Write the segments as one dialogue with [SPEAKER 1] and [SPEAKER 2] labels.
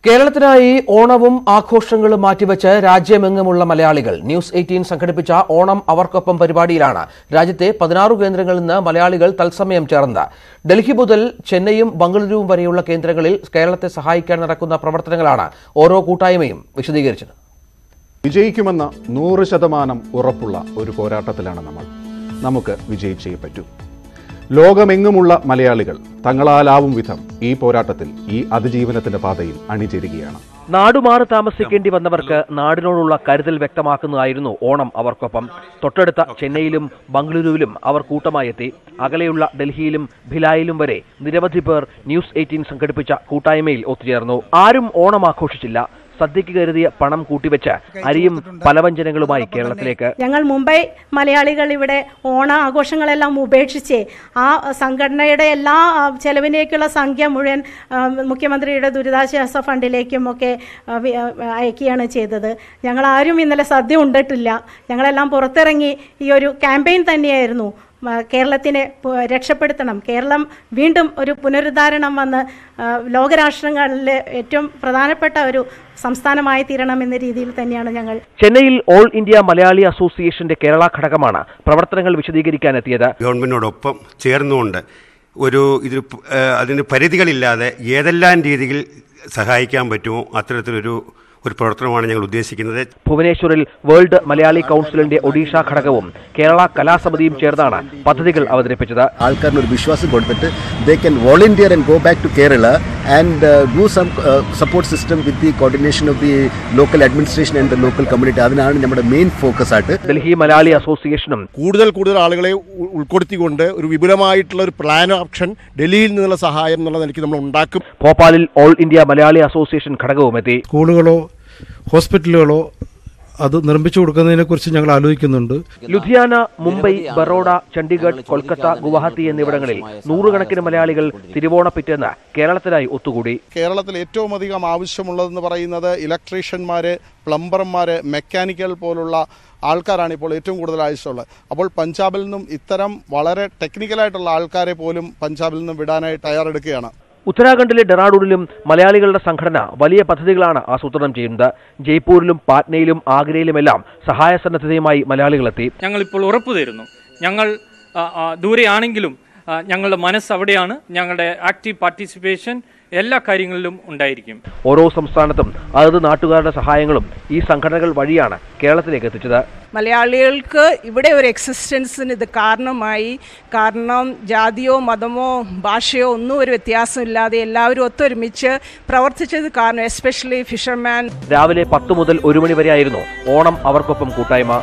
[SPEAKER 1] കേരളത്തിനായി ഓണവും ആഘോഷങ്ങളും മാറ്റിവെച്ച് രാജ്യമെങ്ങുമുള്ള മലയാളികൾ ന്യൂസ് എയ്റ്റീൻ സംഘടിപ്പിച്ച ഓണം അവർക്കൊപ്പം പരിപാടിയിലാണ് രാജ്യത്തെ പതിനാറ് കേന്ദ്രങ്ങളിൽ നിന്ന് മലയാളികൾ തത്സമയം ചേർന്നത് ഡൽഹി മുതൽ ചെന്നൈയും ബംഗളൂരുവും വരെയുള്ള കേന്ദ്രങ്ങളിൽ കേരളത്തെ സഹായിക്കാൻ നടക്കുന്ന പ്രവർത്തനങ്ങളാണ് ഓരോ കൂട്ടായ്മയും വിശദീകരിച്ചത്
[SPEAKER 2] വിജയിക്കുമെന്ന നൂറ് ശതമാനം ഉറപ്പുള്ള ഒരു പോരാട്ടത്തിലാണ് നമ്മൾ നമുക്ക് വിജയിച്ചേ പറ്റൂ ലോകമെങ്ങുമുള്ള മലയാളികൾ തങ്ങളാലാവും വിധം ഈ പോരാട്ടത്തിൽ ഈ അതിജീവനത്തിന്റെ പാതയിൽ അണിചേരുകയാണ്
[SPEAKER 1] നാടുമാറി താമസിക്കേണ്ടി വന്നവർക്ക് നാടിനോടുള്ള കരുതൽ വ്യക്തമാക്കുന്നതായിരുന്നു ഓണം അവർക്കൊപ്പം തൊട്ടടുത്ത ചെന്നൈയിലും ബംഗളൂരുവിലും അവർ കൂട്ടമായി എത്തി അകലെയുള്ള ഡൽഹിയിലും ഭിലായിലും വരെ നിരവധി പേർ ന്യൂസ് എയ്റ്റീൻ സംഘടിപ്പിച്ച കൂട്ടായ്മയിൽ ഒത്തുചേർന്നു ആരും ഓണം ആഘോഷിച്ചില്ല സദ്യക്ക് കരുതിയ പണം കൂട്ടിവെച്ച് അരിയും പലവ്യഞ്ജനങ്ങളുമായി കേരളത്തിലേക്ക്
[SPEAKER 3] ഞങ്ങൾ മുംബൈ മലയാളികൾ ഇവിടെ ഓണ ആഘോഷങ്ങളെല്ലാം ഉപേക്ഷിച്ച് ആ സംഘടനയുടെ എല്ലാ ആ, ചെലവിലേക്കുള്ള സംഖ്യ മുഴുവൻ ആ, മുഖ്യമന്ത്രിയുടെ ദുരിതാശ്വാസ ഫണ്ടിലേക്കും ഒക്കെ ആ, വി- ആ, അയക്കുകയാണ് ചെയ്തത് ഞങ്ങൾ ആരും ഇന്നലെ സദ്യ ഉണ്ടിട്ടില്ല ഞങ്ങളെല്ലാം പുറത്തിറങ്ങി ഈ ഒരു ക്യാമ്പയിൻ തന്നെയായിരുന്നു മ, കേരളത്തിനെ പു- രക്ഷപ്പെടുത്തണം കേരളം വീണ്ടും ഒരു പുനരുദ്ധാരണം വന്ന് ആ, ലോകരാഷ്ട്രങ്ങളിൽ ഏറ്റവും പ്രധാനപ്പെട്ട ഒരു സംസ്ഥാനമായി തീരണം എന്ന രീതിയിൽ തന്നെയാണ് ഞങ്ങൾ
[SPEAKER 1] ചെന്നൈയിൽ ഓൾ ഇന്ത്യ മലയാളി അസോസിയേഷന്റെ കേരള ഘടകമാണ് പ്രവർത്തനങ്ങൾ വിശദീകരിക്കാനെത്തിയത്
[SPEAKER 4] ഗവൺമെന്റിനോടൊപ്പം ചേർന്നുകൊണ്ട് ഒരു ഇത് അതിന് പരിധികളില്ലാതെ ഏതെല്ലാം രീതിയിൽ സഹായിക്കാൻ പറ്റുമോ അത്തരത്തിലൊരു ഒരു പ്രവർത്തനമാണ് ഞങ്ങൾ ഉദ്ദേശിക്കുന്നത്
[SPEAKER 1] ഭുവനേശ്വറിൽ വേൾഡ് മലയാളി കൗൺസിലിന്റെ ഒഡീഷ ഘടകവും കേരള കലാസമിതിയും ചേർന്നാണ് പദ്ധതികൾ അവതരിപ്പിച്ചത്
[SPEAKER 5] ആൾക്കാരിന് ഒരു വിശ്വാസം കൊടുത്തിട്ട് they can volunteer and go back to Kerala and do some support system with the coordination of the local administration and the local community അതിനാണ് നമ്മുടെ മെയിൻ ഫോക്കസ് ആയിട്ട്
[SPEAKER 1] ഡൽഹി മലയാളി അസോസിയേഷനും
[SPEAKER 6] കൂടുതൽ കൂടുതൽ ആളുകളെ ഉ- ഉൾപ്പെടുത്തിക്കൊണ്ട് ഒരു വിപുലമായിട്ടുള്ള ഒരു പ്ലാൻ ഓപ്ഷൻ ഡൽഹിയിൽ നിന്നുള്ള സഹായം എന്നുള്ള നിലയ്ക്ക് നമ്മൾ ഉണ്ടാക്കും
[SPEAKER 1] ഭോപ്പാലിൽ ഓൾ ഇന്ത്യ മലയാളി അസോസിയേഷൻ ഘടകവും എത്തി
[SPEAKER 7] സ്കൂളുകളോ ഹോസ്പിറ്റലുകളോ അത് നിർമ്മിച്ചു കൊടുക്കുന്നതിനെക്കുറിച്ച് ഞങ്ങൾ ആലോചിക്കുന്നുണ്ട്
[SPEAKER 1] ലുധിയാന മുംബൈ ബറോഡ ചണ്ഡീഗഡ് കൊൽക്കത്ത ഗുവാഹത്തി എന്നിവിടങ്ങളിൽ നൂറുകണക്കിന് മലയാളികൾ തിരുവോണ പിറ്റേന്ന് കേരളത്തിനായി ഒത്തുകൂടി
[SPEAKER 6] കേരളത്തിൽ ഏറ്റവും അധികം ആവശ്യമുള്ളതെന്ന് പറയുന്നത് ഇലക്ട്രീഷ്യന്മാർ പ്ലംബർമാർ മെക്കാനിക്കൽ പോലുള്ള ആൾക്കാരാണ് ഇപ്പോൾ ഏറ്റവും കൂടുതൽ ആവശ്യമുള്ളത് അപ്പോൾ പഞ്ചാബിൽ നിന്നും ഇത്തരം വളരെ ടെക്നിക്കലായിട്ടുള്ള ആൾക്കാരെ പോലും പഞ്ചാബിൽ നിന്നും വിടാനായി തയ്യാറെടുക്കുകയാണ്
[SPEAKER 1] ഉത്തരാഖണ്ഡിലെ ഡെറാഡൂണിലും മലയാളികളുടെ സംഘടന വലിയ പദ്ധതികളാണ് ആസൂത്രണം ചെയ്യുന്നത് ജയ്പൂരിലും പാറ്റ്നയിലും ആഗ്രയിലുമെല്ലാം സഹായ സന്നദ്ധതയുമായി മലയാളികളെത്തി
[SPEAKER 8] ഞങ്ങളിപ്പോൾ ഉറപ്പു തരുന്നു ഞങ്ങൾ ആ, ആ, ദൂരെയാണെങ്കിലും ആ, ഞങ്ങളുടെ മനസ്സ് അവിടെയാണ് ഞങ്ങളുടെ ആക്റ്റീവ് പാർട്ടിസിപ്പേഷൻ എല്ലാ കാര്യങ്ങളിലും ഉണ്ടായിരിക്കും
[SPEAKER 1] ഓരോ സംസ്ഥാനത്തും അതത് നാട്ടുകാരുടെ സഹായങ്ങളും ഈ സംഘടനകൾ വഴിയാണ് കേരളത്തിലേക്ക് എത്തിച്ചത്
[SPEAKER 9] മലയാളികൾക്ക് ഇവിടെ ഒരു എക്സിസ്റ്റൻസിന് ഇത് കാരണമായി കാരണം ജാതിയോ മതമോ ഭാഷയോ ഒന്നും ഒരു വ്യത്യാസമില്ലാതെ എല്ലാവരും ഒത്തൊരുമിച്ച് പ്രവർത്തിച്ചത് കാരണം എസ്പെഷ്യലി ഫിഷർമാൻ
[SPEAKER 1] രാവിലെ പത്ത് മുതൽ ഒരു മണി വരെയായിരുന്നു ഓണം അവർക്കൊപ്പം കൂട്ടായ്മ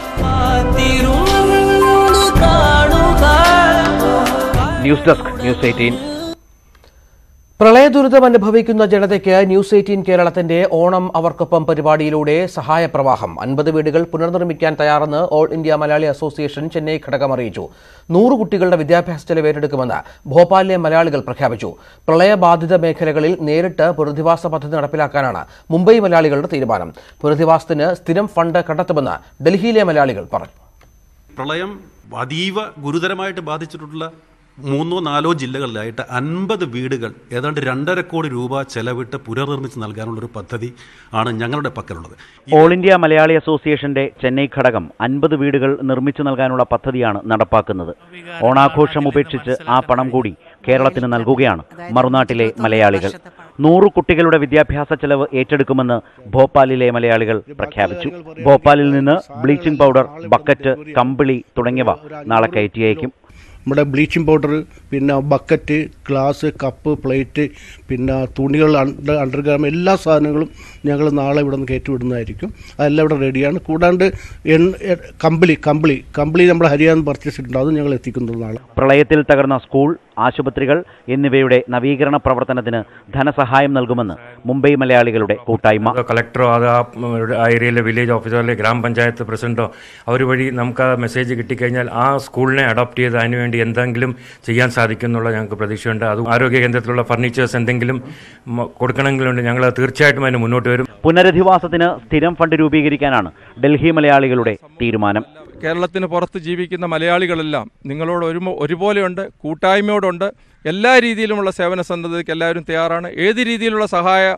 [SPEAKER 1] ന്യൂസ് ഡെസ്ക് ന്യൂസ് എയ്റ്റീൻ പ്രളയ ദുരിതം അനുഭവിക്കുന്ന ജനതയ്ക്ക് ന്യൂസ് എയ്റ്റീൻ കേരളത്തിന്റെ ഓണം അവർക്കൊപ്പം പരിപാടിയിലൂടെ സഹായപ്രവാഹം അൻപത് വീടുകൾ പുനർനിർമ്മിക്കാൻ തയ്യാറെന്ന് all India Malayali association Chennai ഘടകം അറിയിച്ചു നൂറ് കുട്ടികളുടെ വിദ്യാഭ്യാസ ചെലവ് ഏറ്റെടുക്കുമെന്ന് ഭോപ്പാലിലെ മലയാളികൾ പ്രഖ്യാപിച്ചു പ്രളയബാധിത മേഖലകളിൽ നേരിട്ട് പുനരധിവാസ പദ്ധതി നടപ്പിലാക്കാനാണ് മുംബൈ മലയാളികളുടെ തീരുമാനം പുനരധിവാസത്തിന് സ്ഥിരം ഫണ്ട് കണ്ടെത്തുമെന്ന് ഡൽഹിയിലെ മലയാളികൾ പറഞ്ഞു
[SPEAKER 10] പ്രളയം അതീവ ഗുരുതരമായിട്ട് ബാധിച്ചിട്ടുള്ള മൂന്നോ നാലോ ജില്ലകളിലായിട്ട് അൻപത് വീടുകൾ ഏതാണ്ട് രണ്ടര കോടി രൂപ ചെലവിട്ട് പുനർനിർമ്മിച്ച് നൽകാനുള്ള ഒരു പദ്ധതി ആണ് ഞങ്ങളുടെ പക്കലുള്ളത്
[SPEAKER 11] ഓൾ ഇന്ത്യ മലയാളി അസോസിയേഷന്റെ ചെന്നൈ ഘടകം അൻപത് വീടുകൾ നിർമ്മിച്ചു നൽകാനുള്ള പദ്ധതിയാണ് നടപ്പാക്കുന്നത് ഓണാഘോഷം ഉപേക്ഷിച്ച് ആ പണം കൂടി കേരളത്തിന് നൽകുകയാണ് മറുനാട്ടിലെ മലയാളികൾ നൂറ് കുട്ടികളുടെ വിദ്യാഭ്യാസ ചെലവ് ഏറ്റെടുക്കുമെന്ന് ഭോപ്പാലിലെ മലയാളികൾ പ്രഖ്യാപിച്ചു ഭോപ്പാലിൽ നിന്ന് ബ്ലീച്ചിംഗ് പൗഡർ ബക്കറ്റ് കമ്പിളി തുടങ്ങിയവ നാളെ കയറ്റി അയക്കും
[SPEAKER 7] നമ്മുടെ ബ്ലീച്ചിങ് പൗഡർ പിന്നെ ബക്കറ്റ് ഗ്ലാസ് കപ്പ് പ്ലേറ്റ് പിന്നെ തുണികൾ അണ്ടർ അണ്ടർഗ്രാം എല്ലാ സാധനങ്ങളും ഞങ്ങൾ നാളെ ഇവിടെ നിന്ന് കയറ്റിവിടുന്നതായിരിക്കും അതെല്ലാം ഇവിടെ റെഡിയാണ് കൂടാണ്ട് എൺ എ- കമ്പിളി കമ്പിളി കമ്പിളി നമ്മൾ ഹരിയാന പർച്ചേസ് ചെയ്തിട്ടുണ്ട് അതും ഞങ്ങൾ എത്തിക്കുന്നത് നാളെ
[SPEAKER 11] പ്രളയത്തിൽ തകർന്ന സ്കൂൾ ആശുപത്രികൾ എന്നിവയുടെ നവീകരണ പ്രവർത്തനത്തിന് ധനസഹായം നൽകുമെന്ന് മുംബൈ മലയാളികളുടെ കൂട്ടായ്മ
[SPEAKER 12] കളക്ടറോ അത് ആ ആ ഏരിയയിലെ വില്ലേജ് ഓഫീസറോ അല്ലെങ്കിൽ ഗ്രാമപഞ്ചായത്ത് പ്രസിഡന്റോ അവർ വഴി നമുക്ക് ആ മെസ്സേജ് കിട്ടിക്കഴിഞ്ഞാൽ ആ സ്കൂളിനെ അഡോപ്റ്റ് ചെയ്ത് അതിനുവേണ്ടി എന്തെങ്കിലും ചെയ്യാൻ സാധിക്കും എന്നുള്ള ഞങ്ങൾക്ക് പ്രതീക്ഷയുണ്ട് അത് ആരോഗ്യ കേന്ദ്രത്തിലുള്ള ഫർണിച്ചേഴ്സ് എന്തെങ്കിലും മ- കൊടുക്കണമെങ്കിലുണ്ട് ഞങ്ങൾ തീർച്ചയായിട്ടും അതിന് മുന്നോട്ട് വരും
[SPEAKER 11] പുനരധിവാസത്തിന് സ്ഥിരം ഫണ്ട് രൂപീകരിക്കാനാണ് ഡൽഹി മലയാളികളുടെ തീരുമാനം
[SPEAKER 13] കേരളത്തിന് പുറത്ത് ജീവിക്കുന്ന മലയാളികളെല്ലാം നിങ്ങളോട് ഒരു ഒരുപോലെയുണ്ട് കൂട്ടായ്മയോടുണ്ട് എല്ലാ രീതിയിലുമുള്ള സേവന സന്നദ്ധതയ്ക്ക് എല്ലാവരും തയ്യാറാണ് ഏത് രീതിയിലുള്ള സഹായ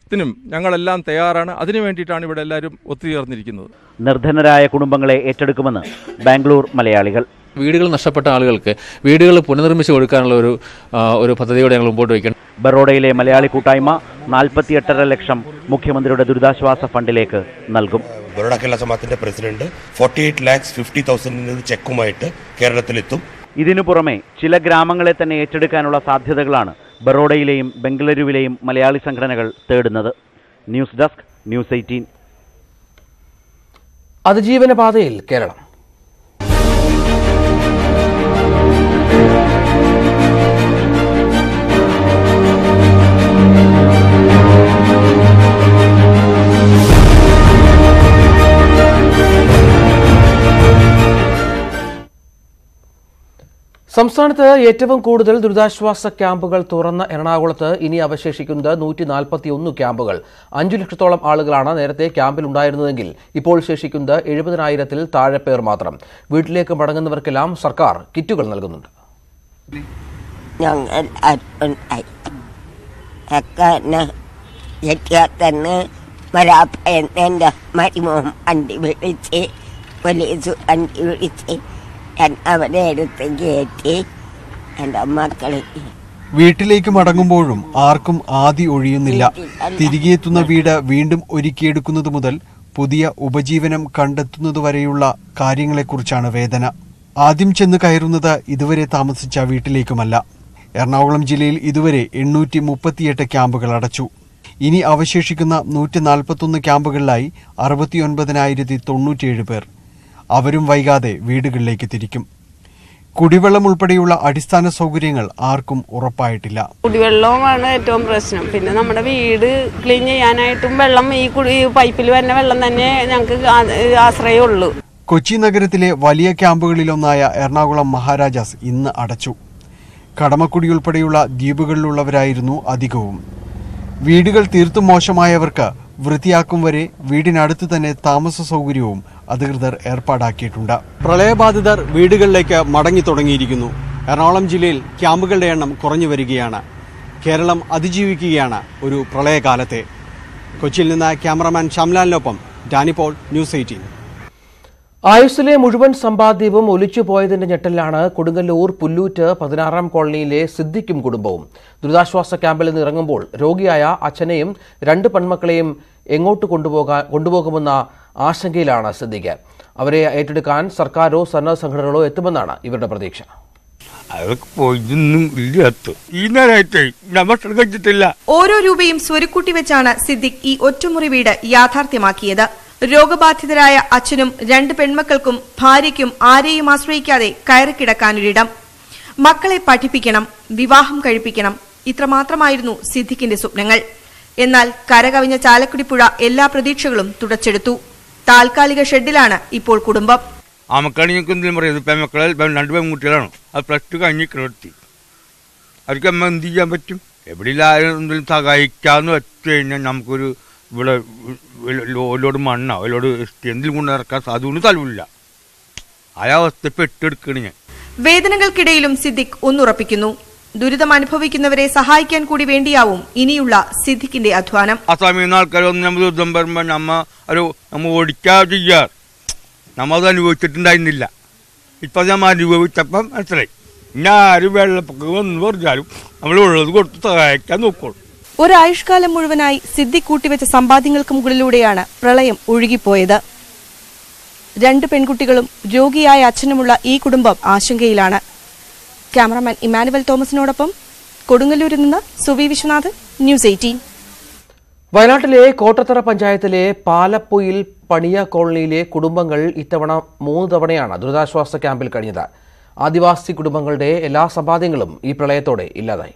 [SPEAKER 13] ത്തിനും ഞങ്ങളെല്ലാം തയ്യാറാണ് അതിനു വേണ്ടിയിട്ടാണ് ഇവിടെ എല്ലാവരും ഒത്തുചേർന്നിരിക്കുന്നത്
[SPEAKER 11] നിർധനരായ കുടുംബങ്ങളെ ഏറ്റെടുക്കുമെന്ന് ബാംഗ്ലൂർ മലയാളികൾ
[SPEAKER 14] വീടുകൾ നഷ്ടപ്പെട്ട ആളുകൾക്ക് വീടുകൾ പുനർനിർമ്മിച്ച് കൊടുക്കാനുള്ള ഒരു ആ, ഒരു പദ്ധതിയോടെ ഞങ്ങൾ മുമ്പോട്ട് വയ്ക്കണം
[SPEAKER 11] ബറോഡയിലെ മലയാളി കൂട്ടായ്മ നാൽപ്പത്തിയെട്ടര ലക്ഷം മുഖ്യമന്ത്രിയുടെ ദുരിതാശ്വാസ ഫണ്ടിലേക്ക് നൽകും
[SPEAKER 15] ബറോഡ കേരള ജമാഅത്തിന്റെ president forty eight lakhs fifty തൗസൻഡിന് ചെക്കുമായിട്ട് കേരളത്തിലെത്തും
[SPEAKER 11] ഇതിനു പുറമെ ചില ഗ്രാമങ്ങളെ തന്നെ ഏറ്റെടുക്കാനുള്ള സാധ്യതകളാണ് ബറോഡയിലെയും ബംഗളൂരുവിലെയും മലയാളി സംഘടനകൾ തേടുന്നത് ന്യൂസ് ഡെസ്ക് ന്യൂസ് എയ്റ്റീൻ
[SPEAKER 1] അതിജീവന പാതയിൽ കേരളം സംസ്ഥാനത്ത് ഏറ്റവും കൂടുതൽ ദുരിതാശ്വാസ ക്യാമ്പുകൾ തുറന്ന എറണാകുളത്ത് ഇനി അവശേഷിക്കുന്നത് നൂറ്റി നാൽപ്പത്തിയൊന്ന് ക്യാമ്പുകൾ അഞ്ചു ലക്ഷത്തോളം ആളുകളാണ് നേരത്തെ ക്യാമ്പിലുണ്ടായിരുന്നതെങ്കിൽ ഇപ്പോൾ ശേഷിക്കുന്നത് എഴുപതിനായിരത്തിൽ താഴെ പേർ മാത്രം വീട്ടിലേക്ക് മടങ്ങുന്നവർക്കെല്ലാം സർക്കാർ കിറ്റുകൾ നൽകുന്നുണ്ട്
[SPEAKER 16] ഞങ്ങൾ ഉണ്ടായി തന്നെ വരാപ്പയെന്ന് എൻ്റെ മരുമോൻ വണ്ടി വിളിച്ച് പോലീസ് വണ്ടി വിളിച്ച് ഞാൻ അവരെ എടുത്ത് കയറ്റി എൻ്റെ മക്കളെ
[SPEAKER 17] വീട്ടിലേക്ക് മടങ്ങുമ്പോഴും ആർക്കും ആദി ഒഴിയുന്നില്ല തിരികെ എത്തുന്ന വീട് വീണ്ടും ഒരുക്കിയെടുക്കുന്നത് മുതൽ പുതിയ ഉപജീവനം കണ്ടെത്തുന്നതുവരെയുള്ള കാര്യങ്ങളെക്കുറിച്ചാണ് വേദന ആദ്യം ചെന്ന് കയറുന്നത് ഇതുവരെ താമസിച്ച വീട്ടിലേക്കുമല്ല എറണാകുളം ജില്ലയിൽ ഇതുവരെ എണ്ണൂറ്റി മുപ്പത്തിയെട്ട് ക്യാമ്പുകൾ അടച്ചു ഇനി അവശേഷിക്കുന്ന നൂറ്റി നാൽപ്പത്തൊന്ന് ക്യാമ്പുകളിലായി അറുപത്തിയൊൻപതിനായിരത്തി തൊണ്ണൂറ്റിയേഴ് പേർ അവരും വൈകാതെ വീടുകളിലേക്ക് തിരിക്കും കുടിവെള്ളം ഉൾപ്പെടെയുള്ള അടിസ്ഥാന സൗകര്യങ്ങൾ ആർക്കും ഉറപ്പായിട്ടില്ല
[SPEAKER 18] കുടിവെള്ളവുമാണ് ഏറ്റവും പ്രശ്നം പിന്നെ നമ്മുടെ വീട് ക്ലീൻ ചെയ്യാനായിട്ടും വെള്ളം ഈ കുടി പൈപ്പിൽ വരുന്ന വെള്ളം തന്നെ ഞങ്ങൾക്ക് ആശ്രയമുള്ളൂ
[SPEAKER 17] കൊച്ചി നഗരത്തിലെ വലിയ ക്യാമ്പുകളിലൊന്നായ എറണാകുളം മഹാരാജാസ് ഇന്ന് അടച്ചു കടമക്കുടി ഉൾപ്പെടെയുള്ള ദ്വീപുകളിലുള്ളവരായിരുന്നു അധികവും വീടുകൾ തീർത്തും മോശമായവർക്ക് വൃത്തിയാക്കും വരെ വീടിനടുത്ത് തന്നെ താമസ സൗകര്യവും അധികൃതർ ഏർപ്പാടാക്കിയിട്ടുണ്ട് പ്രളയബാധിതർ വീടുകളിലേക്ക് മടങ്ങി തുടങ്ങിയിരിക്കുന്നു എറണാകുളം ജില്ലയിൽ ക്യാമ്പുകളുടെ എണ്ണം കുറഞ്ഞു വരികയാണ് കേരളം അതിജീവിക്കുകയാണ് ഒരു പ്രളയകാലത്തെ കൊച്ചിയിൽ നിന്ന് ക്യാമറമാൻ ശ്യാംലാലിനൊപ്പം ഡാനിപോൾ ന്യൂസ് എയ്റ്റീൻ
[SPEAKER 1] ആയുസ്സിലെ മുഴുവൻ സമ്പാദ്യവും ഒലിച്ചുപോയതിന്റെ ഞെട്ടലാണ് കൊടുങ്ങല്ലൂർ പുല്ലൂറ്റ് പതിനാറാം കോളനിയിലെ സിദ്ദിഖും കുടുംബവും ദുരിതാശ്വാസ ക്യാമ്പിൽ നിന്ന് ഇറങ്ങുമ്പോൾ രോഗിയായ അച്ഛനെയും രണ്ട് പെൺമക്കളെയും എങ്ങോട്ട് കൊണ്ടുപോകാൻ കൊണ്ടുപോകുമെന്ന ആശങ്കയിലാണ് സിദ്ദിഖ് അവരെ ഏറ്റെടുക്കാൻ സർക്കാരോ സന്നദ്ധ സംഘടനകളോ എത്തുമെന്നാണ് ഇവരുടെ പ്രതീക്ഷ
[SPEAKER 19] അതൊക്കെ പോയിട്ടൊന്നും ഇല്ലാത്ത ഈ നേരമായിട്ടേ നമ്മൾ കഴിച്ചിട്ടില്ല
[SPEAKER 20] ഓരോ രൂപയും സ്വരുക്കൂട്ടി വെച്ചാണ് സിദ്ദിഖ് ഈ ഒറ്റമുറി വീട് യാഥാർത്ഥ്യമാക്കിയത് രോഗബാധിതരായ അച്ഛനും രണ്ട് പെൺമക്കൾക്കും ഭാര്യയ്ക്കും ആരെയും ആശ്രയിക്കാതെ കയറിക്കിടക്കാനൊരിടം മക്കളെ പഠിപ്പിക്കണം വിവാഹം കഴിപ്പിക്കണം ഇത്രമാത്രമായിരുന്നു സിദ്ദിഖിന്റെ സ്വപ്നങ്ങൾ എന്നാൽ കരകവിഞ്ഞ ചാലക്കുടി പുഴ എല്ലാ പ്രതീക്ഷകളും തുടച്ചെടുത്തു താൽക്കാലിക ഷെഡിലാണ് ഇപ്പോൾ കുടുംബം
[SPEAKER 19] ആ മക്കളാണ് ഞങ്ങൾക്ക് എന്തെങ്കിലും പറയുന്നത് പെൺമക്കളെ പെൺ- രണ്ട് പെൺകുട്ടികളാണ് അത് പ്ലസ് ടു കഴിഞ്ഞ് നിർത്തി അവർക്ക് അമ്മ എന്ത് ചെയ്യാൻ പറ്റും എവിടെയെങ്കിലും ആരും എന്തെങ്കിലും സഹായിക്കാന്ന് വെച്ച് കഴിഞ്ഞാൽ നമുക്കൊരു ഇവിടെ ഓലോട് മണ്ണോ ഓലോട് എന്തെങ്കിലും കൊണ്ട് ഇറക്കാൻ അതുകൊണ്ട് തലവില്ല ആ അവസ്ഥ പെട്ടെടുക്കണ് ഞാൻ
[SPEAKER 20] വേദനകൾക്കിടയിലും സിദ്ദിഖ് ഒന്നുറപ്പിക്കുന്നു ദുരിതം അനുഭവിക്കുന്നവരെ സഹായിക്കാൻ കൂടി വേണ്ടിയാവും ഇനിയുള്ള സിദ്ദിഖിന്റെ അധ്വാനം
[SPEAKER 19] ആ സമയം നിന്ന് ആൾക്കാർ വന്ന് നമ്മൾ യുദ്ധം വരുമ്പോൾ നമ്മ ഒരു നമ്മ ഓടിക്കാ ചെയ്യാർ നമ്മ അത് അനുഭവിച്ചിട്ടുണ്ടായിരുന്നില്ല ഇപ്പം നമ്മൾ അനുഭവിച്ചപ്പം മനസ്സിലായി ഇനി ആര് വെള്ളപ്പൊക്കം എന്ന് പറഞ്ഞാലും നമ്മൾ ഉള്ളത് കൊടുത്ത് സഹായിക്കാൻ നോക്കുള്ളൂ
[SPEAKER 20] ഒരായുഷ്കാലം മുഴുവനായി സിദ്ദിഖ് കൂട്ടിവെച്ച സമ്പാദ്യങ്ങൾക്ക് മുകളിലൂടെയാണ് പ്രളയം ഒഴുകിപ്പോയത് രണ്ട് പെൺകുട്ടികളും രോഗിയായ അച്ഛനുമുള്ള ഈ കുടുംബം ആശങ്കയിലാണ് ക്യാമറമാൻ ഇമാനുവൽ തോമസിനോടൊപ്പം കൊടുങ്ങല്ലൂരിൽ നിന്ന് സുവി വിശ്വനാഥ് ന്യൂസ് എയ്റ്റീൻ
[SPEAKER 1] വയനാട്ടിലെ കോട്ടത്തറ പഞ്ചായത്തിലെ പാലപ്പൊയിൽ പണിയ കോളനിയിലെ കുടുംബങ്ങൾ ഇത്തവണ മൂന്ന് തവണയാണ് ദുരിതാശ്വാസ ക്യാമ്പിൽ കഴിഞ്ഞത് ആദിവാസി കുടുംബങ്ങളുടെ എല്ലാ സമ്പാദ്യങ്ങളും ഈ പ്രളയത്തോടെ ഇല്ലാതായി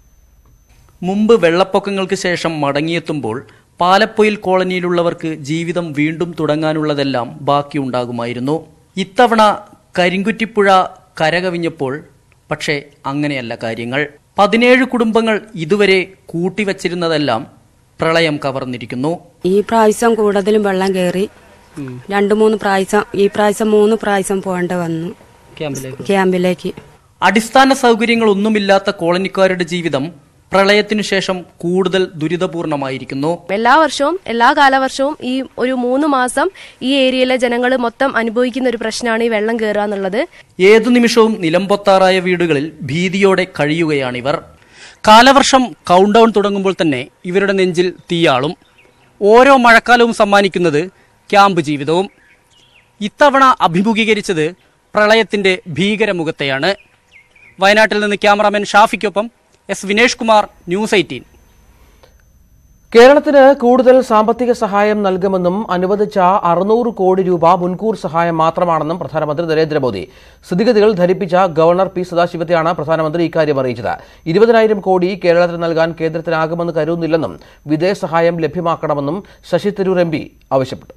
[SPEAKER 21] മുമ്പ് വെള്ളപ്പൊക്കങ്ങൾക്ക് ശേഷം മടങ്ങിയെത്തുമ്പോൾ പാലപ്പൊയിൽ കോളനിയിലുള്ളവർക്ക് ജീവിതം വീണ്ടും തുടങ്ങാനുള്ളതെല്ലാം ബാക്കിയുണ്ടാകുമായിരുന്നു ഇത്തവണ കരിങ്കുറ്റിപ്പുഴ കരകവിഞ്ഞപ്പോൾ പക്ഷേ അങ്ങനെയല്ല കാര്യങ്ങൾ പതിനേഴ് കുടുംബങ്ങൾ ഇതുവരെ കൂട്ടിവച്ചിരുന്നതെല്ലാം പ്രളയം കവർന്നിരിക്കുന്നു
[SPEAKER 22] ഈ പ്രാവശ്യം കൂടുതലും വെള്ളം കയറി രണ്ടു മൂന്ന് പ്രാവശ്യം ഈ പ്രാവശ്യം മൂന്ന് പ്രാവശ്യം പോകേണ്ടി വന്നു ക്യാമ്പിലേക്ക്
[SPEAKER 21] അടിസ്ഥാന സൗകര്യങ്ങളൊന്നുമില്ലാത്ത കോളനിക്കാരുടെ ജീവിതം പ്രളയത്തിനു ശേഷം കൂടുതൽ ദുരിതപൂർണമായിരിക്കുന്നു
[SPEAKER 2] എല്ലാ വർഷവും എല്ലാ കാലവർഷവും ഈ ഒരു മൂന്ന് മാസം ഈ ഏരിയയിലെ ജനങ്ങൾ മൊത്തം അനുഭവിക്കുന്ന ഒരു പ്രശ്നമാണ് ഈ വെള്ളം കയറുക എന്നുള്ളത്
[SPEAKER 21] ഏതു നിമിഷവും നിലംപൊത്താറായ വീടുകളിൽ ഭീതിയോടെ കഴിയുകയാണിവർ കാലവർഷം കൗണ്ട് ഡൗൺ തുടങ്ങുമ്പോൾ തന്നെ ഇവരുടെ നെഞ്ചിൽ തീയാളും ഓരോ മഴക്കാലവും സമ്മാനിക്കുന്നത് ക്യാമ്പ് ജീവിതവും ഇത്തവണ അഭിമുഖീകരിച്ചത് പ്രളയത്തിന്റെ ഭീകരമുഖത്തെയാണ് വയനാട്ടിൽ നിന്ന് ക്യാമറാമാൻ ഷാഫിക്കൊപ്പം S Vinesh Kumar news eighteen
[SPEAKER 1] കേരളത്തിന് കൂടുതൽ സാമ്പത്തിക സഹായം നൽകുമെന്നും അനുവദിച്ച അറുന്നൂറ് കോടി രൂപ മുൻകൂർ സഹായം മാത്രമാണെന്നും പ്രധാനമന്ത്രി നരേന്ദ്രമോദി സ്ഥിതിഗതികൾ ധരിപ്പിച്ച ഗവർണർ പി സദാശിവത്തെയാണ് പ്രധാനമന്ത്രി ഇക്കാര്യം അറിയിച്ചത് ഇരുപതിനായിരം കോടി കേരളത്തിന് നൽകാൻ കേന്ദ്രത്തിനാകുമെന്ന് കരുതുന്നില്ലെന്നും വിദേശ സഹായം ലഭ്യമാക്കണമെന്നും ശശി തരൂർ എം ആവശ്യപ്പെട്ടു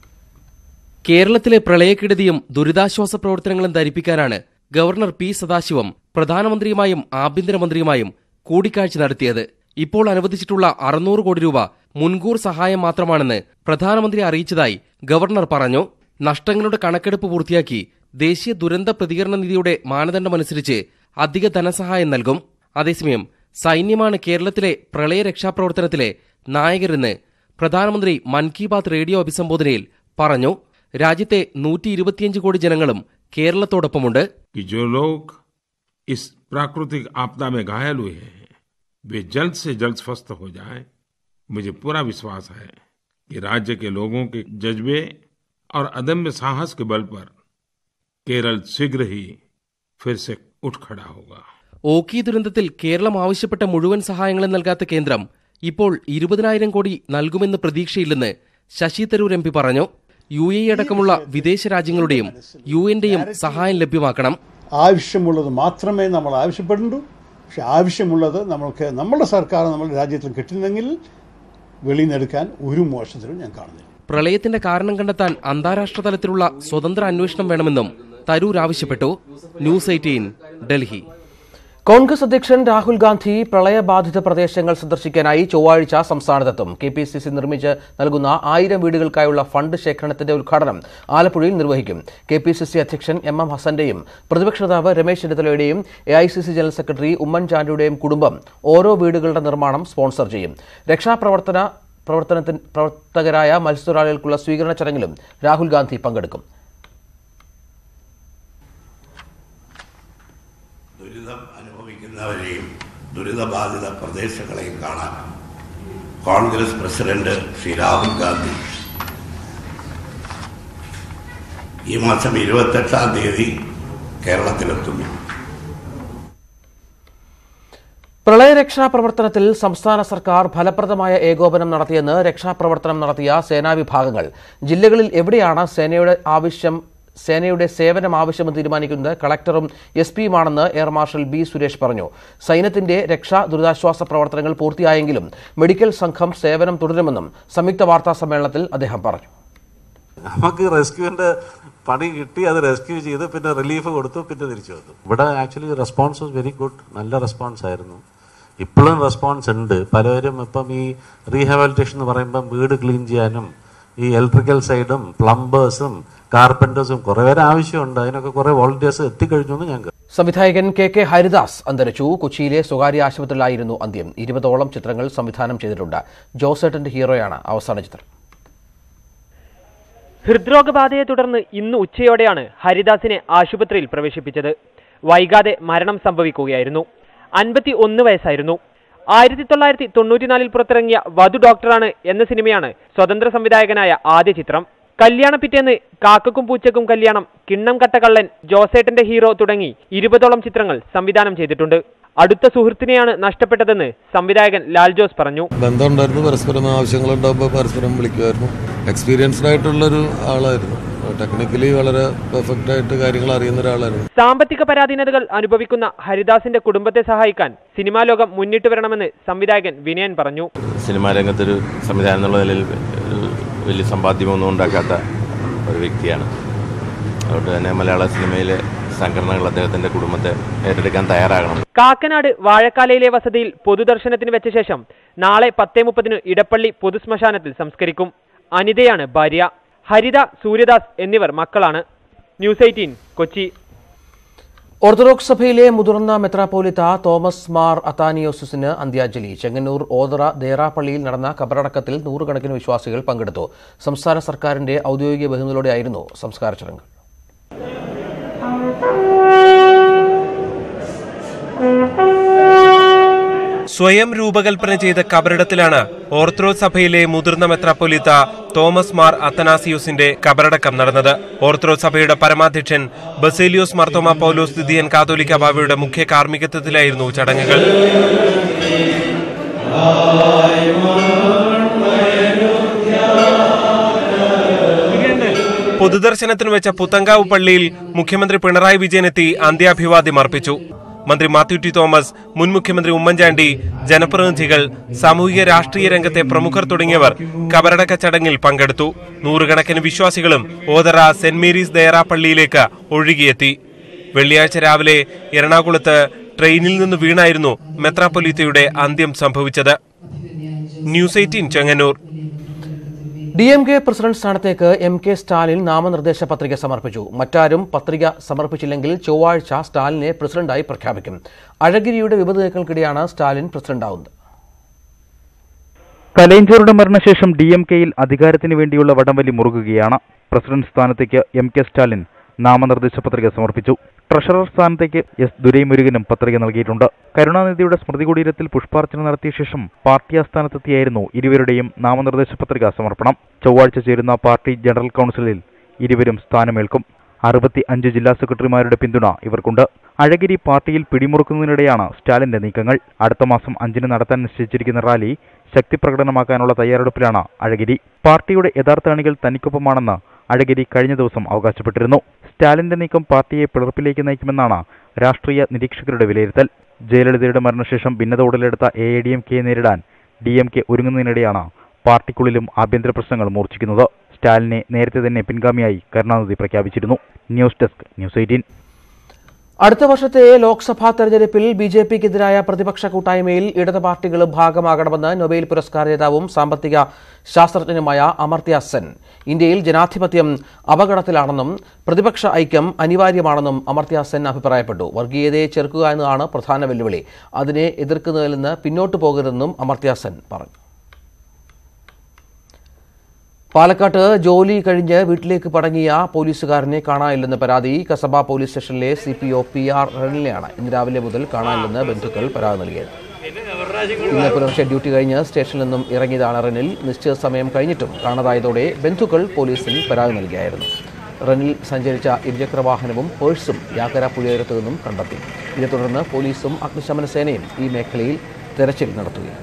[SPEAKER 3] കേരളത്തിലെ പ്രളയക്കെടുതിയും ദുരിതാശ്വാസ പ്രവർത്തനങ്ങളും ധരിപ്പിക്കാനാണ് ഗവർണർ പി സദാശിവം പ്രധാനമന്ത്രിയുമായും ആഭ്യന്തരമന്ത്രിയുമായും കൂടിക്കാഴ്ച നടത്തിയത് ഇപ്പോൾ അനുവദിച്ചിട്ടുള്ള അറുന്നൂറ് കോടി രൂപ മുൻകൂർ സഹായം മാത്രമാണെന്ന് പ്രധാനമന്ത്രി അറിയിച്ചതായി ഗവർണർ പറഞ്ഞു നഷ്ടങ്ങളുടെ കണക്കെടുപ്പ് പൂർത്തിയാക്കി ദേശീയ ദുരന്ത പ്രതികരണ നിധിയുടെ മാനദണ്ഡമനുസരിച്ച് അധിക ധനസഹായം നൽകും അതേസമയം സൈന്യമാണ് കേരളത്തിലെ പ്രളയ രക്ഷാപ്രവർത്തനത്തിലെ നായകരെന്ന് പ്രധാനമന്ത്രി മൻ കി ബാത് റേഡിയോ അഭിസംബോധനയിൽ പറഞ്ഞു രാജ്യത്തെ നൂറ്റി ഇരുപത്തിയഞ്ച് കോടി ജനങ്ങളും കേരളത്തോടൊപ്പമുണ്ട്
[SPEAKER 23] कि जो लोग इस प्राकृतिक आपदा में घायल हुए हैं वे जल्द से जल्द स्वस्थ हो जाएं मुझे पूरा विश्वास है कि राज्य के लोगों के जज्बे और अदम्य साहस के बल पर केरल शीघ्र ही फिर से उठ खड़ा होगा
[SPEAKER 3] ഓക്കി ദുരന്തത്തിൽ കേരളം ആവശ്യപ്പെട്ട മുഴുവൻ സഹായങ്ങളും നൽകാത്ത കേന്ദ്രം ഇപ്പോൾ ഇരുപതിനായിരം കോടി നൽകുമെന്ന് പ്രതീക്ഷയില്ലെന്ന് ശശി തരൂർ എം പി പറഞ്ഞു യു എ അടക്കമുള്ള വിദേശ രാജ്യങ്ങളുടെയും യു എന്റെയും സഹായം ലഭ്യമാക്കണം
[SPEAKER 24] ആവശ്യമുള്ളത് മാത്രമേ നമ്മൾ ആവശ്യപ്പെടുന്നുള്ളൂ പക്ഷെ ആവശ്യമുള്ളത് നമ്മൾക്ക് നമ്മുടെ സർക്കാർ നമ്മുടെ രാജ്യത്തിൽ കിട്ടുന്നെങ്കിൽ വെളിയിൽ നിന്നെടുക്കാൻ ഒരു മോശത്തിലും ഞാൻ കാണുന്നില്ല
[SPEAKER 3] പ്രളയത്തിന്റെ കാരണം കണ്ടെത്താൻ അന്താരാഷ്ട്ര തലത്തിലുള്ള സ്വതന്ത്ര അന്വേഷണം വേണമെന്നും തരൂർ ആവശ്യപ്പെട്ടു ന്യൂസ് എയ്റ്റീൻ ഡൽഹി
[SPEAKER 1] കോൺഗ്രസ് അധ്യക്ഷൻ രാഹുൽ ഗാന്ധി പ്രളയബാധിത പ്രദേശങ്ങൾ സന്ദർശിക്കാനായി ചൊവ്വാഴ്ച സംസ്ഥാനത്തെത്തും കെ പി സി സി നിർമ്മിച്ച് നൽകുന്ന ആയിരം വീടുകൾക്കായുള്ള ഫണ്ട് ശേഖരണത്തിന്റെ ഉദ്ഘാടനം ആലപ്പുഴയിൽ നിർവഹിക്കും കെ പി സി സി അധ്യക്ഷൻ എം എം ഹസന്റെയും പ്രതിപക്ഷ നേതാവ് രമേശ് ചെന്നിത്തലയുടെയും A I C C general secretary ഉമ്മൻചാണ്ടിയുടെയും കുടുംബം ഓരോ വീടുകളുടെ നിർമ്മാണം സ്പോൺസർ ചെയ്യും രക്ഷാപ്രവർത്തന പ്രവർത്തനത്തിന് പ്രവർത്തകരായ മത്സ്യത്തൊഴിലാളികൾക്കുള്ള സ്വീകരണ ചടങ്ങിലും രാഹുൽ ഗാന്ധി പങ്കെടുക്കും
[SPEAKER 25] ദുരിതം അനുഭവിക്കുന്നവരെയും ദുരിതബാധിത പ്രദേശങ്ങളെയും കാണാൻ കോൺഗ്രസ് പ്രസിഡന്റ് ശ്രീ രാഹുൽ ഗാന്ധി ഈ മാസം ഇരുപത്തെട്ടാം തീയതി കേരളത്തിലെത്തുന്നു
[SPEAKER 1] പ്രളയരക്ഷാ പ്രവർത്തനത്തിൽ സംസ്ഥാന സർക്കാർ ഫലപ്രദമായ ഏകോപനം നടത്തിയെന്ന് രക്ഷാപ്രവർത്തനം നടത്തിയ സേനാ വിഭാഗങ്ങൾ ജില്ലകളിൽ എവിടെയാണ് സേനയുടെ ആവശ്യം സേനയുടെ സേവനം ആവശ്യമെന്ന് തീരുമാനിക്കുന്നത് കളക്ടറും എസ് പിയുമാണെന്ന് എയർ മാർഷൽ ബി സുരേഷ് പറഞ്ഞു സൈന്യത്തിന്റെ രക്ഷാ ദുരിതാശ്വാസ പ്രവർത്തനങ്ങൾ പൂർത്തിയായെങ്കിലും മെഡിക്കൽ സംഘം സേവനം തുടരുമെന്നും സംയുക്ത വാർത്താ സമ്മേളനത്തിൽ അദ്ദേഹം പറഞ്ഞു
[SPEAKER 26] നമുക്ക് റെസ്ക്യൂവിന്റെ പണി കിട്ടി അത് റെസ്ക്യൂ ചെയ്ത് പിന്നെ റിലീഫ് കൊടുത്തു പിന്നെ തിരിച്ചു വന്നു ഇവിടെ actually response was very good നല്ല റെസ്പോൺസ് ആയിരുന്നു ഇപ്പോഴും റെസ്പോൺസ് ഉണ്ട് പലരും ഇപ്പം ഈ റീഹാബിലിറ്റേഷൻ എന്ന് പറയുമ്പം വീട് ക്ലീൻ ചെയ്യാനും ഈ ഇലക്ട്രിക്കൽ സൈഡും പ്ലംബേഴ്സും കാർപ്പൻറ്റേഴ്സും കുറേ പേര് ആവശ്യമുണ്ട് അതിനൊക്കെ കുറേ വോളണ്ടിയേഴ്സ് എത്തിക്കഴിഞ്ഞു എന്ന് ഞാൻ കരുതുന്നു.
[SPEAKER 1] സംവിധായകൻ കെ കെ ഹരിദാസ് അന്തരിച്ചു കൊച്ചിയിലെ സ്വകാര്യ ആശുപത്രിയിലായിരുന്നു അന്ത്യം ഇരുപതോളം ചിത്രങ്ങൾ സംവിധാനം ചെയ്തിട്ടുണ്ട് ജോസേട്ടന്റെ ഹീറോയാണ് അവസാന ചിത്രം
[SPEAKER 27] ഹൃദ്രോഗബാധയെ തുടർന്ന് ഇന്ന് ഉച്ചയോടെയാണ് ഹരിദാസിനെ ആശുപത്രിയിൽ പ്രവേശിപ്പിച്ചത് വൈകാതെ മരണം സംഭവിക്കുകയായിരുന്നു അൻപത്തി ഒന്ന് വയസ്സായിരുന്നു ആയിരത്തി തൊള്ളായിരത്തി തൊണ്ണൂറ്റിനാലിൽ പുറത്തിറങ്ങിയ വധു ഡോക്ടറാണ് എന്ന സിനിമയാണ് സ്വതന്ത്ര സംവിധായകനായ ആദ്യ ചിത്രം കല്യാണ പിറ്റേന്ന് കാക്കക്കും പൂച്ചക്കും കല്യാണം കിണ്ണം കട്ടകള്ളൻ ജോസേട്ടന്റെ ഹീറോ തുടങ്ങി ഇരുപതോളം ചിത്രങ്ങൾ സംവിധാനം ചെയ്തിട്ടുണ്ട് അടുത്ത സുഹൃത്തിനെയാണ് നഷ്ടപ്പെട്ടതെന്ന് സംവിധായകൻ ലാൽ ജോസ് പറഞ്ഞു
[SPEAKER 28] ബന്ധമുണ്ടായിരുന്നു പരസ്പരം ആവശ്യങ്ങളുണ്ടാകുമ്പോൾ പരസ്പരം വിളിക്കുമായിരുന്നു എക്സ്പീരിയൻസ്ഡ് ആയിട്ടുള്ളൊരു ആളായിരുന്നു ടെക്നിക്കലി വളരെ പെർഫെക്റ്റ് ആയിട്ട് കാര്യങ്ങൾ അറിയുന്ന ഒരാളായിരുന്നു
[SPEAKER 27] സാമ്പത്തിക പരാധീനതകൾ അനുഭവിക്കുന്ന ഹരിദാസിന്റെ കുടുംബത്തെ സഹായിക്കാൻ സിനിമാ ലോകം മുന്നിട്ട് വരണമെന്ന് സംവിധായകൻ വിനയൻ പറഞ്ഞു
[SPEAKER 29] സിനിമാ രംഗത്തൊരു സംവിധാനം എന്നുള്ള നിലയിൽ ഒരു വലിയ സമ്പാദ്യമൊന്നും ഉണ്ടാക്കാത്ത ഒരു വ്യക്തിയാണ് അതുകൊണ്ട് തന്നെ മലയാള സിനിമയിലെ സംഘടനകൾ അദ്ദേഹത്തിന്റെ കുടുംബത്തെ ഏറ്റെടുക്കാൻ തയ്യാറാകണം
[SPEAKER 27] കാക്കനാട് വാഴക്കാലയിലെ വസതിയിൽ പൊതുദർശനത്തിന് വെച്ച ശേഷം നാളെ പത്തേ മുപ്പതിന് ഇടപ്പള്ളി പൊതുശ്മശാനത്തിൽ സംസ്കരിക്കും അനിതയാണ് ഭാര്യ ഹരിത സൂര്യദാസ് എന്നിവർ മക്കളാണ് ന്യൂസ് എയ്റ്റീൻ കൊച്ചി
[SPEAKER 1] ഓർത്തഡോക്സ് സഭയിലെ മുതിർന്ന മെത്രാപ്പോലിത്ത തോമസ് മാർ അത്താനിയോസിന് അന്ത്യാഞ്ജലി ചെങ്ങന്നൂർ ഓതറ ദേറാപ്പള്ളിയിൽ നടന്ന കബറടക്കത്തിൽ നൂറുകണക്കിന് വിശ്വാസികൾ പങ്കെടുത്തു സംസ്ഥാന സർക്കാരിന്റെ ഔദ്യോഗിക ബഹുമതിയോടെയായിരുന്നു സംസ്കാര ചടങ്ങ്
[SPEAKER 4] സ്വയം രൂപകൽപ്പന ചെയ്ത കബറിടത്തിലാണ് ഓർത്തഡോക്സ് സഭയിലെ മുതിർന്ന മെത്രാപ്പൊലിത്ത തോമസ് മാർ അത്തനാസിയോസിന്റെ കബറടക്കം നടന്നത് ഓർത്തഡോക്സ് സഭയുടെ പരമാധ്യക്ഷൻ ബസേലിയോസ് മാർത്തോമ പൗലോസ് ദിദിയൻ കാതോലിക്ക ബാവയുടെ മുഖ്യ കാർമ്മികത്വത്തിലായിരുന്നു ചടങ്ങുകൾ പൊതുദർശനത്തിന് വെച്ച പുത്തങ്കാവ് പള്ളിയിൽ മുഖ്യമന്ത്രി പിണറായി വിജയൻ എത്തി അന്ത്യാഭിവാദ്യം അർപ്പിച്ചു മന്ത്രി മാത്യു ടി തോമസ് മുൻ മുഖ്യമന്ത്രി ഉമ്മൻചാണ്ടി ജനപ്രതിനിധികൾ സാമൂഹിക രാഷ്ട്രീയ രംഗത്തെ പ്രമുഖർ തുടങ്ങിയവർ കബറടക്ക ചടങ്ങിൽ പങ്കെടുത്തു നൂറുകണക്കിന് വിശ്വാസികളും ഓതറ സെന്റ് മേരീസ് ദേറ പള്ളിയിലേക്ക് ഒഴുകിയെത്തി വെള്ളിയാഴ്ച രാവിലെ എറണാകുളത്ത് ട്രെയിനിൽ നിന്ന് വീണായിരുന്നു മെത്രാപ്പൊലീത്തയുടെ അന്ത്യം സംഭവിച്ചത് news eighteen Chengannur
[SPEAKER 1] D M K president സ്ഥാനത്തേക്ക് എം കെ സ്റ്റാലിൻ നാമനിർദ്ദേശ പത്രിക സമർപ്പിച്ചു മറ്റാരും പത്രിക സമർപ്പിച്ചില്ലെങ്കിൽ ചൊവ്വാഴ്ച സ്റ്റാലിനെ പ്രസിഡന്റായി പ്രഖ്യാപിക്കും അഴഗിരിയുടെ വിമതങ്ങൾക്കിടെയാണ് സ്റ്റാലിൻ പ്രസിഡന്റാവുന്നത്
[SPEAKER 5] കലൈഞ്ചറുടെ മരണശേഷം ഡി എം കെയിൽ അധികാരത്തിന് വേണ്ടിയുള്ള വടംവലി മുറുകുകയാണ് പ്രസിഡന്റ് സ്ഥാനത്തേക്ക് എം കെ സ്റ്റാലിൻ നാമനിർദ്ദേശ പത്രിക സമർപ്പിച്ചു ട്രഷറർ സ്ഥാനത്തേക്ക് എസ് ദുരൈമുരുകനും പത്രിക നൽകിയിട്ടുണ്ട് കരുണാനിധിയുടെ സ്മൃതി കുടീരത്തിൽ പുഷ്പാർച്ചന നടത്തിയ ശേഷം പാർട്ടി ആസ്ഥാനത്തെത്തിയായിരുന്നു ഇരുവരുടെയും നാമനിർദ്ദേശ പത്രിക സമർപ്പണം ചൊവ്വാഴ്ച ചേരുന്ന പാർട്ടി ജനറൽ കൗൺസിലിൽ ഇരുവരും സ്ഥാനമേൽക്കും അറുപത്തി അഞ്ച് ജില്ലാ സെക്രട്ടറിമാരുടെ പിന്തുണ ഇവർക്കുണ്ട് അഴഗിരി പാർട്ടിയിൽ പിടിമുറുക്കുന്നതിനിടെയാണ് സ്റ്റാലിന്റെ നീക്കങ്ങൾ അടുത്ത മാസം അഞ്ചിന് നടത്താൻ നിശ്ചയിച്ചിരിക്കുന്ന റാലി ശക്തി പ്രകടനമാക്കാനുള്ള തയ്യാറെടുപ്പിലാണ് അഴഗിരി പാർട്ടിയുടെ യഥാർത്ഥ അണികൾ തനിക്കൊപ്പമാണെന്ന് അഴഗിരി കഴിഞ്ഞ ദിവസം അവകാശപ്പെട്ടിരുന്നു സ്റ്റാലിന്റെ നീക്കം പാർട്ടിയെ പിളർപ്പിലേക്ക് നയിക്കുമെന്നാണ് രാഷ്ട്രീയ നിരീക്ഷകരുടെ വിലയിരുത്തൽ ജയലളിതയുടെ മരണശേഷം ഭിന്നത ഉടലെടുത്ത A I D M K നേരിടാൻ ഡി എം കെ ഒരുങ്ങുന്നതിനിടെയാണ് പാർട്ടിക്കുള്ളിലും ആഭ്യന്തര പ്രശ്നങ്ങൾ മൂർച്ഛിക്കുന്നത് സ്റ്റാലിനെ നേരത്തെ തന്നെ പിൻഗാമിയായി കരുണാനിധി പ്രഖ്യാപിച്ചിരുന്നു ന്യൂസ് ഡെസ്ക് ന്യൂസ് എയ്റ്റീൻ
[SPEAKER 1] അടുത്ത വർഷത്തെ ലോക്സഭാ തെരഞ്ഞെടുപ്പിൽ ബി ജെ പിക്കെതിരായ പ്രതിപക്ഷ കൂട്ടായ്മയിൽ ഇടത് പാർട്ടികളും ഭാഗമാകണമെന്ന് നൊബേൽ പുരസ്കാര ജേതാവും സാമ്പത്തിക ശാസ്ത്രജ്ഞനുമായ അമർത്യ സെൻ ഇന്ത്യയിൽ ജനാധിപത്യം അപകടത്തിലാണെന്നും പ്രതിപക്ഷ ഐക്യം അനിവാര്യമാണെന്നും അമർത്യ സെൻ അഭിപ്രായപ്പെട്ടു വർഗീയതയെ ചെറുക്കുക എന്നതാണ് പ്രധാന വെല്ലുവിളി അതിനെ എതിർക്കുന്നതിൽ നിന്ന് പിന്നോട്ടു പോകരുതെന്നും അമർത്യ സെൻ പറഞ്ഞു പാലക്കാട്ട് ജോലി കഴിഞ്ഞ് വീട്ടിലേക്ക് പടങ്ങിയ പോലീസുകാരനെ കാണാനില്ലെന്ന് പരാതി കസബ പോലീസ് സ്റ്റേഷനിലെ C P O P R റണിനെയാണ് ഇന്ന് രാവിലെ മുതൽ കാണാനില്ലെന്ന് ബന്ധുക്കൾ പരാതി നൽകിയത് ഇന്ന് പുലർച്ചെ ഡ്യൂട്ടി കഴിഞ്ഞ് സ്റ്റേഷനിൽ നിന്നും ഇറങ്ങിയതാണ് റനിൽ നിശ്ചിത സമയം കഴിഞ്ഞിട്ടും കാണാതായതോടെ ബന്ധുക്കൾ പോലീസിൽ പരാതി നൽകിയായിരുന്നു റനിൽ സഞ്ചരിച്ച ഇരുചക്ര വാഹനവും പേഴ്സും യാക്കര പുഴയോരത്തു നിന്നും കണ്ടെത്തി ഇതേ തുടർന്ന് പോലീസും അഗ്നിശമന സേനയും ഈ മേഖലയിൽ തെരച്ചിൽ നടത്തുകയാണ്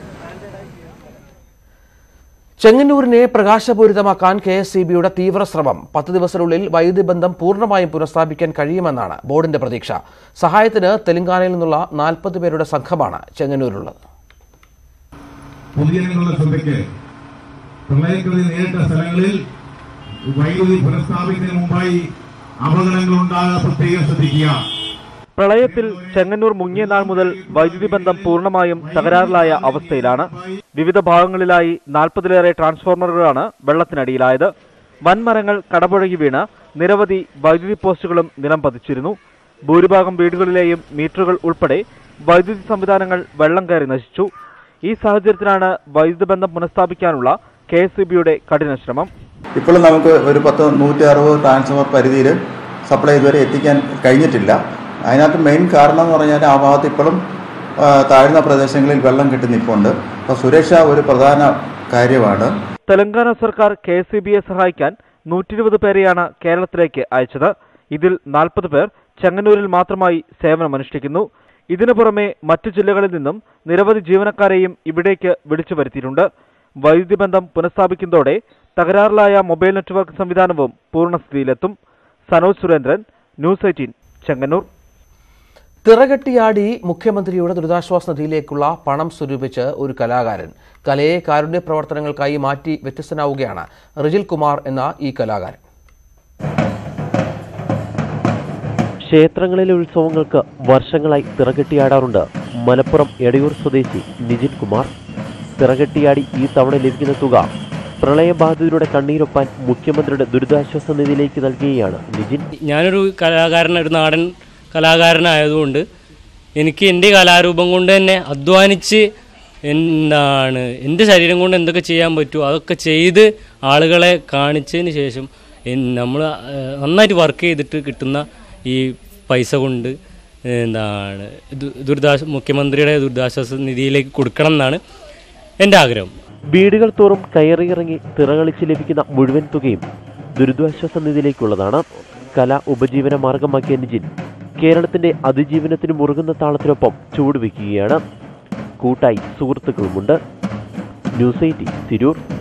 [SPEAKER 1] ചെങ്ങന്നൂരിനെ പ്രകാശപൂരിതമാക്കാൻ കെ എസ് സി ബിയുടെ തീവ്ര ശ്രമം പത്ത് ദിവസത്തിനുള്ളിൽ വൈദ്യുതി ബന്ധം പൂർണ്ണമായും പുനഃസ്ഥാപിക്കാൻ കഴിയുമെന്നാണ് ബോർഡിന്റെ പ്രതീക്ഷ സഹായത്തിന് തെലങ്കാനയിൽ നിന്നുള്ള നാൽപ്പത് പേരുടെ സംഘമാണ് ചെങ്ങന്നൂരിലുള്ളത്
[SPEAKER 6] പൊതുജനങ്ങളുടെ ശ്രദ്ധയ്ക്ക് പ്രളയക്കെടുതി നേരിട്ട സ്ഥലങ്ങളിൽ വൈദ്യുതി പുനഃസ്ഥാപിക്കുന്നതിന് മുമ്പായി അപകടങ്ങൾ ഉണ്ടാകാൻ പ്രത്യേകം ശ്രദ്ധിക്കുക
[SPEAKER 27] പ്രളയത്തിൽ ചെങ്ങന്നൂർ മുങ്ങിയ നാൾ മുതൽ വൈദ്യുതി ബന്ധം പൂർണ്ണമായും തകരാറിലായ അവസ്ഥയിലാണ് വിവിധ ഭാഗങ്ങളിലായി നാൽപ്പതിലേറെ ട്രാൻസ്ഫോർമറുകളാണ് വെള്ളത്തിനടിയിലായത് വൻമരങ്ങൾ കടപുഴകി വീണ് നിരവധി വൈദ്യുതി പോസ്റ്റുകളും നിലം പതിച്ചിരുന്നു ഭൂരിഭാഗം വീടുകളിലെയും മീറ്ററുകൾ ഉൾപ്പെടെ വൈദ്യുതി സംവിധാനങ്ങൾ വെള്ളം കയറി നശിച്ചു ഈ സാഹചര്യത്തിലാണ് വൈദ്യുതി ബന്ധം പുനഃസ്ഥാപിക്കാനുള്ള കെ എസ് കഠിന ശ്രമം
[SPEAKER 7] ഇപ്പോഴും നമുക്ക് ഒരു പത്ത് നൂറ്റി അറുപത് ട്രാൻസ്ഫോമർ പരിധിയിൽ സപ്ലൈ ഇതുവരെ എത്തിക്കാൻ കഴിഞ്ഞിട്ടില്ല അതിനകത്ത് മെയിൻ കാരണം എന്ന് പറഞ്ഞാൽ ആ ഭാഗത്ത് ഇപ്പോഴും ആ, താഴ്ന്ന പ്രദേശങ്ങളിൽ വെള്ളം കെട്ടി നിൽപ്പുണ്ട് അപ്പോൾ സുരക്ഷ ഒരു പ്രധാന കാര്യമാണ്
[SPEAKER 27] തെലങ്കാന സർക്കാർ കെ എസ് സഹായിക്കാൻ നൂറ്റി ഇരുപത് പേരെയാണ് കേരളത്തിലേക്ക് അയച്ചത് ഇതിൽ നാൽപ്പത് പേർ ചെങ്ങന്നൂരിൽ മാത്രമായി സേവനമനുഷ്ഠിക്കുന്നു ഇതിനു പുറമെ മറ്റു ജില്ലകളിൽ നിന്നും നിരവധി ജീവനക്കാരെയും ഇവിടേക്ക് വിളിച്ചു വരുത്തിയിട്ടുണ്ട് വൈദ്യുതി ബന്ധം പുനഃസ്ഥാപിക്കുന്നതോടെ തകരാറിലായ മൊബൈൽ നെറ്റ്വർക്ക് സംവിധാനവും പൂർണ്ണസ്ഥിതിയിലെത്തും സനോജ് സുരേന്ദ്രൻ ന്യൂസ് എയ്റ്റീൻ ചെങ്ങന്നൂർ
[SPEAKER 1] തിറകെട്ടിയാടി മുഖ്യമന്ത്രിയുടെ ദുരിതാശ്വാസ നിധിയിലേക്കുള്ള പണം സ്വരൂപിച്ച് ഒരു കലാകാരൻ കലയെ കാരുണ്യ പ്രവർത്തനങ്ങൾക്കായി മാറ്റി വ്യത്യസ്തനാവുകയാണ് റിജിൽ കുമാർ എന്ന ഈ കലാകാരൻ
[SPEAKER 8] ക്ഷേത്രങ്ങളിലെ ഉത്സവങ്ങൾക്ക് വർഷങ്ങളായി തിറകെട്ടിയാടാറുണ്ട് മലപ്പുറം എടയൂർ സ്വദേശി നിജിൻ കുമാർ തിറകെട്ടിയാടി ഈ തവണ ലഭിക്കുന്ന തുക പ്രളയബാധിതരുടെ കണ്ണീരൊപ്പാൻ മുഖ്യമന്ത്രിയുടെ ദുരിതാശ്വാസ നിധിയിലേക്ക് നൽകുകയാണ് നിജിൻ
[SPEAKER 9] ഞാനൊരു കലാകാരൻ ഒരു നാടൻ കലാകാരനായതുകൊണ്ട് എനിക്ക് എൻ്റെ കലാരൂപം കൊണ്ട് തന്നെ അധ്വാനിച്ച് എന്താണ് എൻ്റെ ശരീരം കൊണ്ട് എന്തൊക്കെ ചെയ്യാൻ പറ്റുമോ അതൊക്കെ ചെയ്ത് ആളുകളെ കാണിച്ചതിന് ശേഷം നമ്മൾ നന്നായിട്ട് വർക്ക് ചെയ്തിട്ട് കിട്ടുന്ന ഈ പൈസ കൊണ്ട് എന്താണ് ദു- ദുരിതാശ്വാസ മുഖ്യമന്ത്രിയുടെ ദുരിതാശ്വാസ നിധിയിലേക്ക് കൊടുക്കണം എന്നാണ് എൻ്റെ ആഗ്രഹം
[SPEAKER 8] വീടുകൾ തോറും കയറിയിറങ്ങി തിറകളിച്ച് ലഭിക്കുന്ന മുഴുവൻ തുകയും ദുരിതാശ്വാസ നിധിയിലേക്കുള്ളതാണ് കല ഉപജീവന മാർഗമാക്കിയ നിജിൻ കേരളത്തിന്റെ അതിജീവനത്തിന് മുറുകുന്ന താളത്തിനൊപ്പം ചുവടുവെക്കുകയാണ് കൂട്ടായി സുഹൃത്തുക്കളുമുണ്ട് ന്യൂസ് എയ്റ്റി തിരൂർ